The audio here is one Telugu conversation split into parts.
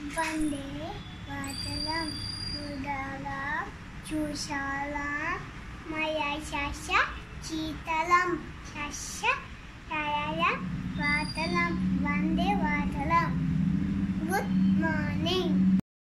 వందే వాతలం సుడాలా చూశాలా మయా శశ శీతలం శశ తయల వాతలం వందే వాతలం గుడ్ మార్నింగ్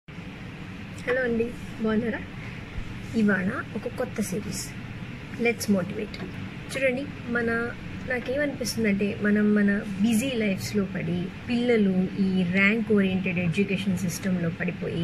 హలో అండి బాగున్నారా ఇవాళ ఒక కొత్త సిరీస్ లెట్స్ మోటివేట్ చూడండి మన నాకేమనిపిస్తుందంటే మనం మన బిజీ లైఫ్స్లో పడి పిల్లలు ఈ ర్యాంక్ ఓరియంటెడ్ ఎడ్యుకేషన్ సిస్టంలో పడిపోయి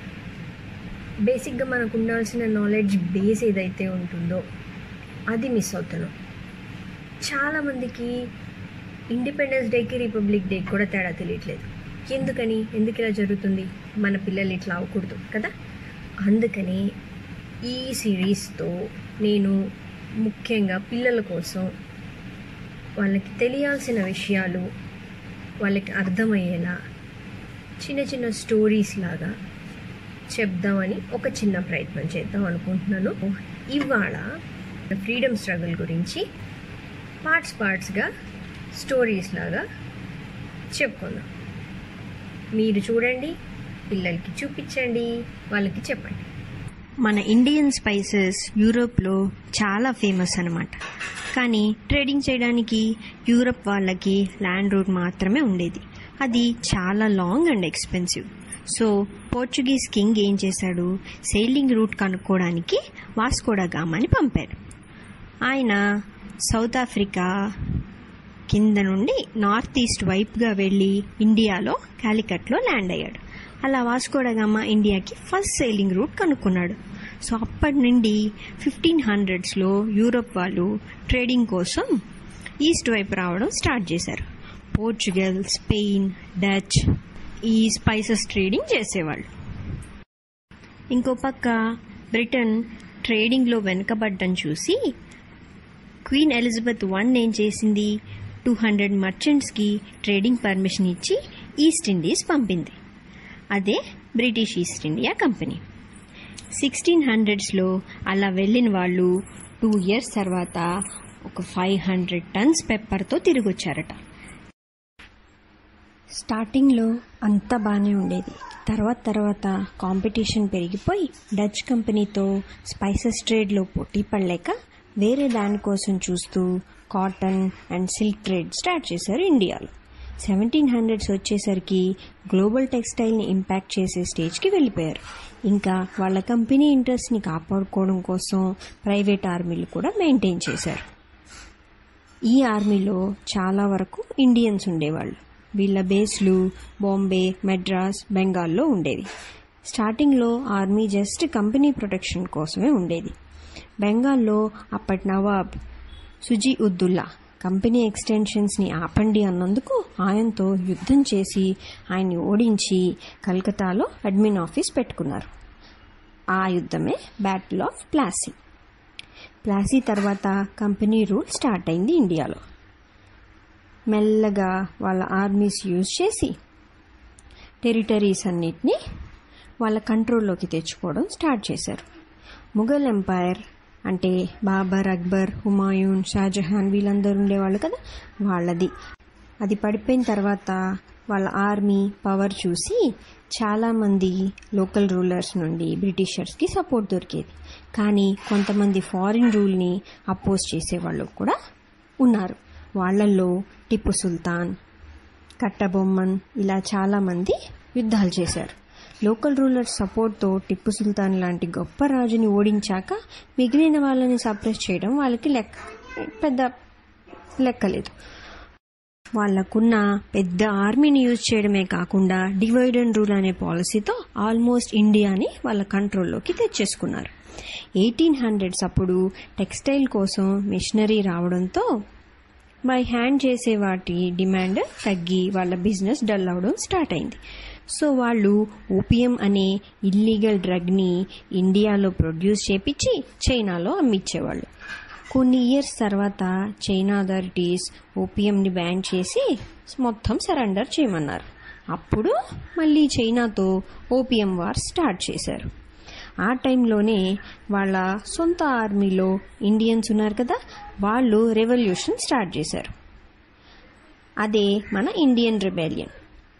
బేసిక్గా మనకు ఉండాల్సిన నాలెడ్జ్ బేస్ ఏదైతే ఉంటుందో అది మిస్ అవుతున్నాం చాలామందికి ఇండిపెండెన్స్ డేకి రిపబ్లిక్ డేకి కూడా తేడా తెలియట్లేదు ఎందుకని ఎందుకు ఇలా జరుగుతుంది మన పిల్లలు ఇట్లా అవ్వకూడదు కదా అందుకని ఈ సిరీస్తో నేను ముఖ్యంగా పిల్లల కోసం వాళ్ళకి తెలియాల్సిన విషయాలు వాళ్ళకి అర్థమయ్యేలా చిన్న చిన్న స్టోరీస్ లాగా చెప్దామని ఒక చిన్న ప్రయత్నం చేద్దాం అనుకుంటున్నాను ఇవాళ ఫ్రీడమ్ స్ట్రగుల్ గురించి పార్ట్స్ పార్ట్స్గా స్టోరీస్ లాగా చెప్పుకుందాం మీరు చూడండి పిల్లలకి చూపించండి వాళ్ళకి చెప్పండి మన ఇండియన్ స్పైసెస్ యూరోప్లో చాలా ఫేమస్ అనమాట కానీ ట్రేడింగ్ చేయడానికి యూరోప్ వాళ్ళకి ల్యాండ్ రూట్ మాత్రమే ఉండేది అది చాలా long and expensive so Portuguese king ఏం చేశాడు సెయిలింగ్ రూట్ కనుక్కోవడానికి వాస్కోడా గామాని పంపారు ఆయన సౌత్ ఆఫ్రికా కింద నుండి నార్త్ ఈస్ట్ వైపుగా వెళ్ళి ఇండియాలో కాలికట్లో ల్యాండ్ అయ్యాడు అలా వాస్కోడగామ ఇండియాకి ఫస్ట్ సెయిలింగ్ రూట్ కనుక్కున్నాడు సో అప్పటి నుండి ఫిఫ్టీన్ హండ్రెడ్స్లో యూరోప్ వాళ్ళు ట్రేడింగ్ కోసం ఈస్ట్ వైపు రావడం స్టార్ట్ చేశారు పోర్చుగల్ స్పెయిన్ డచ్ ఈ స్పైసెస్ ట్రేడింగ్ చేసేవాళ్ళు ఇంకో పక్క బ్రిటన్ ట్రేడింగ్లో వెనుకబడ్డం చూసి క్వీన్ ఎలిజబెత్ వన్ ఏం చేసింది టూ హండ్రెడ్ మర్చెంట్స్కి ట్రేడింగ్ పర్మిషన్ ఇచ్చి ఈస్ట్ ఇండీస్ పంపింది అదే British East India company sixteen హండ్రెడ్స్లో అలా వెళ్ళిన వాళ్ళు టూ ఇయర్స్ తర్వాత ఒక ఫైవ్ హండ్రెడ్ టన్స్ పెప్పర్తో తిరిగి వచ్చారట స్టార్టింగ్లో అంతా బాగానే ఉండేది తర్వాత తర్వాత కాంపిటీషన్ పెరిగిపోయి డచ్ కంపెనీతో స్పైసెస్ ట్రేడ్లో పోటీ పడలేక వేరే దానికోసం చూస్తూ cotton and silk trade start చేశారు ఇండియాలో సెవెంటీన్ హండ్రెడ్స్ వచ్చేసరికి గ్లోబల్ టెక్స్టైల్ని ఇంపాక్ట్ చేసే స్టేజ్కి వెళ్ళిపోయారు ఇంకా వాళ్ళ కంపెనీ ఇంట్రెస్ట్ని కాపాడుకోవడం కోసం ప్రైవేట్ ఆర్మీలు కూడా మెయింటైన్ చేశారు ఈ ఆర్మీలో చాలా వరకు ఇండియన్స్ ఉండేవాళ్ళు వీళ్ళ బేస్లు బాంబే మెడ్రాస్ బెంగాల్లో ఉండేవి స్టార్టింగ్లో ఆర్మీ జస్ట్ కంపెనీ ప్రొటెక్షన్ కోసమే ఉండేది బెంగాల్లో అప్పటి నవాబ్ సుజీ ఉద్దుల్లా కంపెనీ ఎక్స్టెన్షన్స్ని ఆపండి అన్నందుకు ఆయనతో యుద్ధం చేసి ఆయన్ని ఓడించి కలకత్తాలో అడ్మిన్ ఆఫీస్ పెట్టుకున్నారు ఆ యుద్ధమే బ్యాటిల్ ఆఫ్ ప్లాసీ ప్లాసీ తర్వాత కంపెనీ రూల్ స్టార్ట్ అయింది ఇండియాలో మెల్లగా వాళ్ళ ఆర్మీస్ యూజ్ చేసి టెరిటరీస్ అన్నిటినీ వాళ్ళ కంట్రోల్లోకి తెచ్చుకోవడం స్టార్ట్ చేశారు ముఘల్ ఎంపైర్ అంటే బాబర్ అక్బర్ హుమాయూన్ షాజహాన్ వీళ్ళందరూ ఉండేవాళ్ళు కదా వాళ్ళది అది పడిపోయిన తర్వాత వాళ్ళ ఆర్మీ పవర్ చూసి చాలామంది లోకల్ రూలర్స్ నుండి బ్రిటిషర్స్కి సపోర్ట్ దొరికేది కానీ కొంతమంది ఫారిన్ రూల్ని అపోజ్ చేసేవాళ్ళు కూడా ఉన్నారు వాళ్ళల్లో టిప్పు సుల్తాన్ కట్టబొమ్మన్ ఇలా చాలామంది యుద్ధాలు చేశారు లోకల్ రూలర్ సపోర్ట్తో టిప్పు సుల్తాన్ లాంటి గొప్ప రాజుని ఓడించాక మిగిలిన వాళ్ళని సప్రెస్ చేయడం వాళ్ళకి లెక్క పెద్ద లెక్కలేదు వాళ్ళకున్న పెద్ద ఆర్మీని యూజ్ చేయడమే కాకుండా డివైడ్ అండ్ రూల్ అనే పాలసీతో ఆల్మోస్ట్ ఇండియాని వాళ్ళ కంట్రోల్లోకి తెచ్చేసుకున్నారు ఎయిటీన్ హండ్రెడ్స్ అప్పుడు టెక్స్టైల్ కోసం మిషనరీ రావడంతో బై హ్యాండ్ చేసే వాటి డిమాండ్ తగ్గి వాళ్ళ బిజినెస్ డల్ అవడం స్టార్ట్ అయింది సో వాళ్ళు ఓపియం అనే ఇల్లీగల్ డ్రగ్ని ఇండియాలో ప్రొడ్యూస్ చేపించి చైనాలో అమ్మిచ్చేవాళ్ళు కొన్ని ఇయర్స్ తర్వాత చైనా అథారిటీస్ ఓపియంని బ్యాన్ చేసి మొత్తం సరెండర్ చేయమన్నారు అప్పుడు మళ్ళీ చైనాతో ఓపియం వార్ స్టార్ట్ చేశారు ఆ టైంలోనే వాళ్ళ సొంత ఆర్మీలో ఇండియన్స్ ఉన్నారు కదా వాళ్ళు రెవల్యూషన్ స్టార్ట్ చేశారు అదే మన ఇండియన్ రిబెలియన్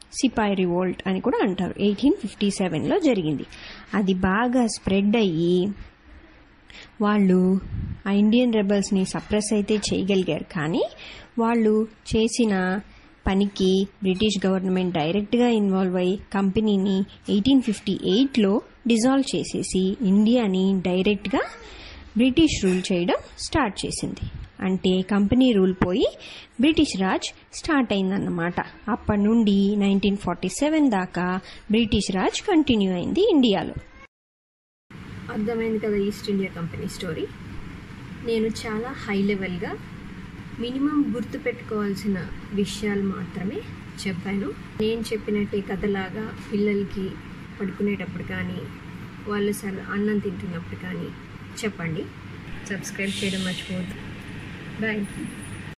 సిపాయి రివోల్ట్ అని కూడా అంటారు ఎయిటీన్ ఫిఫ్టీ సెవెన్లో జరిగింది అది బాగా స్ప్రెడ్ అయ్యి వాళ్ళు ఆ ఇండియన్ రెబల్స్ని సప్రెస్ అయితే చేయగలిగారు కానీ వాళ్ళు చేసిన పనికి బ్రిటిష్ గవర్నమెంట్ డైరెక్ట్గా ఇన్వాల్వ్ అయ్యి కంపెనీని ఎయిటీన్ ఫిఫ్టీ ఎయిట్లో డిజాల్వ్ చేసేసి ఇండియాని డైరెక్ట్గా బ్రిటిష్ రూల్ చేయడం స్టార్ట్ చేసింది అంటే కంపెనీ రూల్ పోయి బ్రిటిష్ రాజ్ స్టార్ట్ అయిందన్నమాట అప్పటి నుండి నైన్టీన్ ఫార్టీ సెవెన్ దాకా బ్రిటిష్ రాజ్ కంటిన్యూ అయింది ఇండియాలో అర్థమైంది కదా ఈస్ట్ ఇండియా కంపెనీ స్టోరీ నేను చాలా హై లెవెల్గా మినిమం గుర్తుపెట్టుకోవాల్సిన విషయాలు మాత్రమే చెప్పాను నేను చెప్పినట్టే కథలాగా పిల్లలకి పడుకునేటప్పుడు కానీ వాళ్ళు సరే అన్నం తింటున్నప్పుడు కానీ చెప్పండి సబ్స్క్రైబ్ చేయడం మర్చిపోవద్దు బాయ్